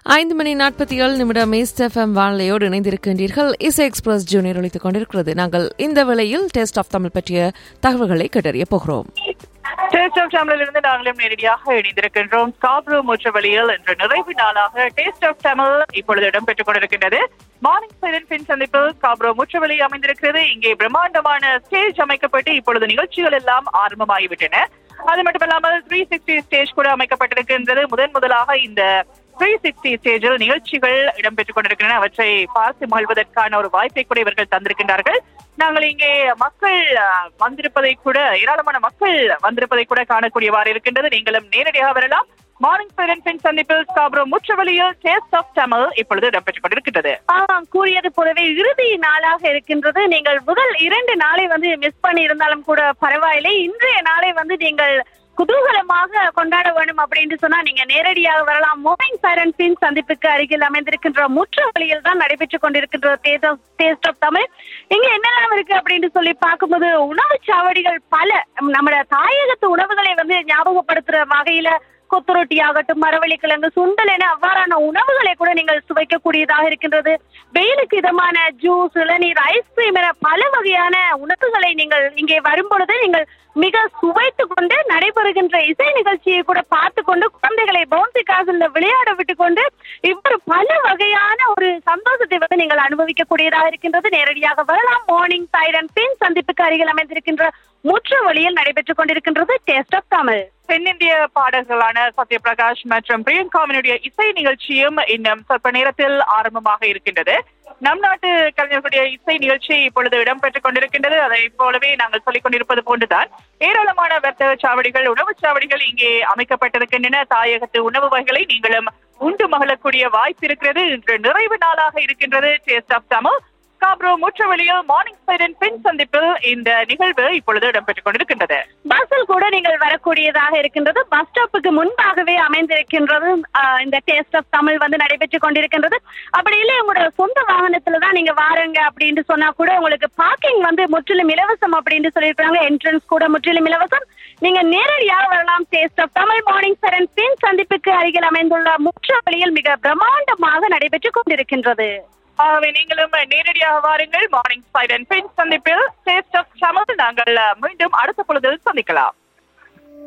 ஐந்து மணி நாற்பத்தி ஏழு நிமிடம் ஈஸ்ட் எஃப்எம் வானிலையோடு இணைந்திருக்கின்றீர்கள் இசை எக்ஸ்பிரஸ் ஜூனியர் ஒழித்துக் கொண்டிருக்கிறது நாங்கள் இந்த வேளையில் டெஸ்ட் ஆஃப் தமிழ் பற்றிய தகவல்களை கேட்டறிய போகிறோம் டேஸ்ட் ஆஃப் தமிழில் இருந்து நாங்களும் நேரடியாக இணைந்திருக்கின்றோம் காப்ரோ முற்றவழியில் என்ற நிறைவு நாளாக டேஸ்ட் ஆஃப் தமிழ் இப்பொழுது இடம்பெற்றுக் கொண்டிருக்கின்றது மார்னிங் சைலன் பின் சந்திப்பில் காப்ரோ முற்றவழி அமைந்திருக்கிறது இங்கே பிரம்மாண்டமான ஸ்டேஜ் அமைக்கப்பட்டு இப்பொழுது நிகழ்ச்சிகள் எல்லாம் ஆரம்பமாகிவிட்டன அது மட்டுமல்லாமல் த்ரீ சிக்ஸ்டி ஸ்டேஜ் கூட அமைக்கப்பட்டிருக்கின்றது முதன் முதலாக இந்த த்ரீ சிக்ஸ்டி ஸ்டேஜில் நிகழ்ச்சிகள் இடம்பெற்றுக் கொண்டிருக்கின்றன அவற்றை பார்த்து மகிழ்வதற்கான ஒரு வாய்ப்பை கூட இவர்கள் தந்திருக்கின்றார்கள் நாங்கள் இங்கே மக்கள் அஹ், வந்திருப்பதை கூட ஏராளமான மக்கள் வந்திருப்பதை கூட காணக்கூடியவாறு இருக்கின்றது நீங்களும் நேரடியாக வரலாம் மார்னிங் பேரண்ட் பின் சந்திப்பில் ஸ்காப்ரோ முற்றவழியில் டேஸ்ட் ஆஃப் தமிழ் இப்பொழுது இடம்பெற்றுக் கொண்டிருக்கின்றது ஆமாம் கூறியது போலவே இறுதி நாளாக இருக்கின்றது நீங்கள் முதல் இரண்டு நாளை வந்து மிஸ் பண்ணி இருந்தாலும் கூட பரவாயில்லை இன்றைய நாளை வந்து நீங்கள் குதூகலமாக கொண்டாட வேண்டும் அப்படின்னு சொன்னா நீங்க நேரடியாக வரலாம் மோர்னிங் சைரன் பின் சந்திப்புக்கு அருகில் அமைந்திருக்கின்ற முற்ற வழியில் தான் நடைபெற்றுக் கொண்டிருக்கின்ற டேஸ்ட் ஆஃப் தமிழ் இங்க என்னெல்லாம் இருக்கு அப்படின்னு சொல்லி பார்க்கும்போது உணவுச் சாவடிகள் பல நம்மளோட தாயகத்து உணவுகளை வந்து ஞாபகப்படுத்துற வகையில கொத்து ரொட்டி ஆகட்டும் மரவள்ளி கிழங்கு சுண்டல் என அவ்வாறான உணவுகளை கூட நீங்கள் சுவைக்கக்கூடியதாக இருக்கின்றது வெயிலுக்கு இதமான ஜூஸ் இளநீர் ஐஸ்கிரீம் என பல வகையான உணவுகளை நீங்கள் இங்கே வரும்பொழுது நீங்கள் மிக சுவைத்து கொண்டு நடைபெறுகின்ற இசை நிகழ்ச்சியை கூட பார்த்து கொண்டு குழந்தைகளை பவுன்சி காசில் விளையாட விட்டு கொண்டு இவ்வாறு பல வகையான ஒரு சந்தோஷத்தை வந்து நீங்கள் அனுபவிக்கக்கூடியதாக இருக்கின்றது நேரடியாக வரலாம் மார்னிங் சைடன் பின் சந்திப்புக்கு அருகில் அமைந்திருக்கின்ற முற்ற வழியில் நடைபெற்றுக் கொண்டிருக்கின்றது டேஸ்ட் ஆஃப் தமிழ் தென்னிந்திய பாடகர்களான சத்யபிரகாஷ் மற்றும் பிரியங்காவினுடைய இசை நிகழ்ச்சியும் இன்னும் சொற்ப நேரத்தில் ஆரம்பமாக இருக்கின்றது நம் நாட்டு கலைஞர்களுடைய இசை நிகழ்ச்சி இப்பொழுது இடம்பெற்றுக் கொண்டிருக்கின்றது அதை போலவே நாங்கள் சொல்லிக் கொண்டிருப்பது போன்றுதான் ஏராளமான வர்த்தக சாவடிகள் உணவுச் சாவடிகள் இங்கே அமைக்கப்பட்டிருக்கின்றன தாயகத்து உணவு வகைகளை நீங்களும் உண்டு மகிழக்கூடிய வாய்ப்பு இருக்கிறது இன்று நிறைவு நாளாக இருக்கின்றது டேஸ்ட் ஆஃப் தமிழ் காப்ரோ முற்றவெளியில் மார்னிங் சைடன் பின் சந்திப்பில் இந்த நிகழ்வு இப்பொழுது இடம்பெற்றுக் கொண்டிருக்கின்றது பஸ்ஸில் கூட நீங்கள் வரக்கூடியதாக இருக்கின்றது பஸ் ஸ்டாப்புக்கு முன்பாகவே அமைந்திருக்கின்றது ஆஹ், இந்த டேஸ்ட் ஆஃப் தமிழ் வந்து நடைபெற்றுக் கொண்டிருக்கின்றது அப்படி இல்லை உங்களோட சொந்த வாகனத்துல தான் நீங்க வாருங்க அப்படின்னு சொன்னா கூட உங்களுக்கு பார்க்கிங் வந்து முற்றிலும் இலவசம் அப்படின்னு சொல்லியிருக்காங்க என்ட்ரன்ஸ் கூட முற்றிலும் இலவசம் நீங்க நேரடியாக வரலாம் டேஸ்ட் ஆஃப் தமிழ் மார்னிங் சரண் பின் சந்திப்புக்கு அருகில் அமைந்துள்ள முற்ற வழியில் மிக பிரம்மாண்டமாக நடைபெற்றுக் கொண்டிருக்கின்றது ஆகவே நீங்களும் நேரடியாக வாருங்கள் மார்னிங் சைடன் பின் சந்திப்பில் டேஸ்ட் ஆஃப் தமிழ் நாங்கள் மீண்டும் அடுத்த பொழுதில் சந்திக்கலாம்